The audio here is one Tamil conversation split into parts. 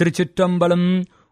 திருச்சிற்றம்பலம்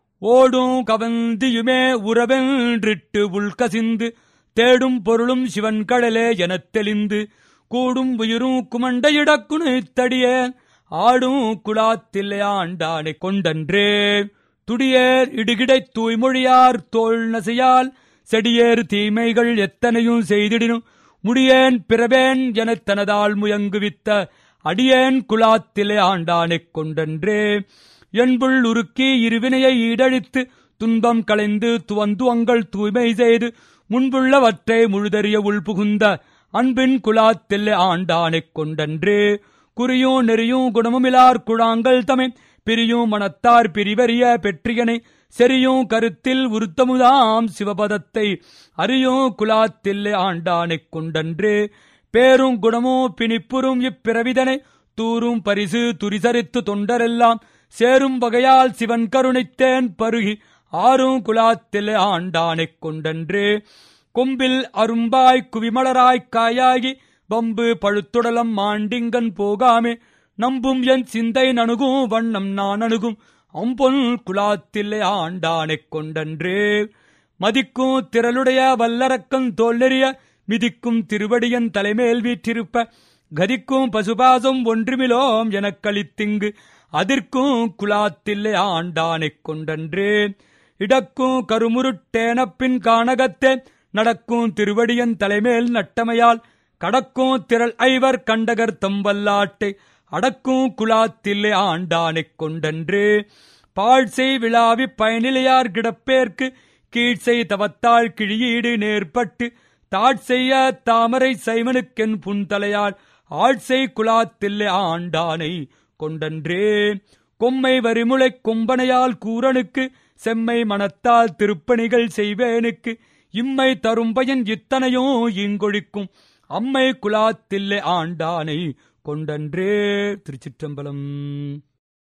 ஓடும் கவந்தியுமே உறவென்றிட்டு உள்கசிந்து தேடும் பொருளும் சிவன் கடலே எனத் தெளிந்து கூடும் உயிரும் குமண்டையிடக்குணித்தடிய ஆடும் குலாத்தில்லை ஆண்டானை கொண்டன்றே துடியேர் இடுகிடைத் தூய்மொழியார் தோல் நசையால் செடியேறு தீமைகள் எத்தனையும் செய்திடினும் முடியேன் பிறவேன் எனத் தனதால் முயங்குவித்த அடியேன் குலாத்திலே ஆண்டானைக் கொண்டன்றே என்புள் உருக்கி இருவினையை ஈடழித்து துன்பம் களைந்து துவந்துவங்கள் தூய்மை செய்து முன்புள்ளவற்றை முழுதறிய உள்புகுந்த அன்பின் குலாத்திலே ஆண்டானைக் கொண்டன்றே குறியும் நெறியும் குணமுமிலார் குழாங்கள் தமை பிரியும் மனத்தார் பிரிவறிய பெற்றியனை செரியும் கருத்தில் உருத்தமுதாம் சிவபதத்தை அறியும் குலாத்தில்லை ஆண்டானைக் கொண்டன்றே பேரும் குணமோ பிணிப்புறும் இப்பிறவிதனை தூரும் பரிசு துரிசரித்து தொண்டரெல்லாம் சேரும் வகையால் சிவன் கருணைத்தேன் பருகி ஆறும் குலாத்திலே ஆண்டானைக் கொண்டன்றே கொம்பில் அரும்பாய் குவிமலராய் காயாகி வம்பு பழுத்துடலம் மாண்டிங்கன் போகாமே நம்பும் என் சிந்தை நணுகும் வண்ணம் நான் அணுகும் அம்பொன் குலாத்திலே ஆண்டானைக் கொண்டன்றே மதிக்கும் திரளுடைய வல்லரக்கன் தோல்லெறிய மிதிக்கும் திருவடியன் தலைமேல் வீற்றிருப்ப கதிக்கும் பசுபாசம் ஒன்றுமிலோம் எனக் கழித்திங்கு அதிர்க்கும் குலாத்தில்லை ஆண்டானைக் கொண்டன்றே இடக்கும் கருமுருட்டேனப்பின் கானகத்தே நடக்கும் திருவடியன் தலைமேல் நட்டமையால் கடக்கும் திரள் ஐவர் கண்டகர் தம்பல்லாட்டை அடக்கும் குலாத்தில்லை ஆண்டானைக் கொண்டன்றே பாழ்செய் விழாவி பயனிலையார் கிடப்பேர்க்கு கீழ்செய் தவத்தாள் கிழியீடு நேர்பட்டு தாட்செய்ய தாமரை சைவனுக்கென் புன்தலையால் ஆட்செய் குலாத்தில்லை ஆண்டானை கொண்டன்றே கொம்மை வரிமுளை கொம்பனையால் கூரனுக்கு செம்மை மனத்தால் திருப்பணிகள் செய்வேனுக்கு இம்மை தரும் பயன் இத்தனையோ இங்கொழிக்கும் அம்மை குலாத்தில்லை ஆண்டானை கொண்டன்றே திருச்சிற்றம்பலம்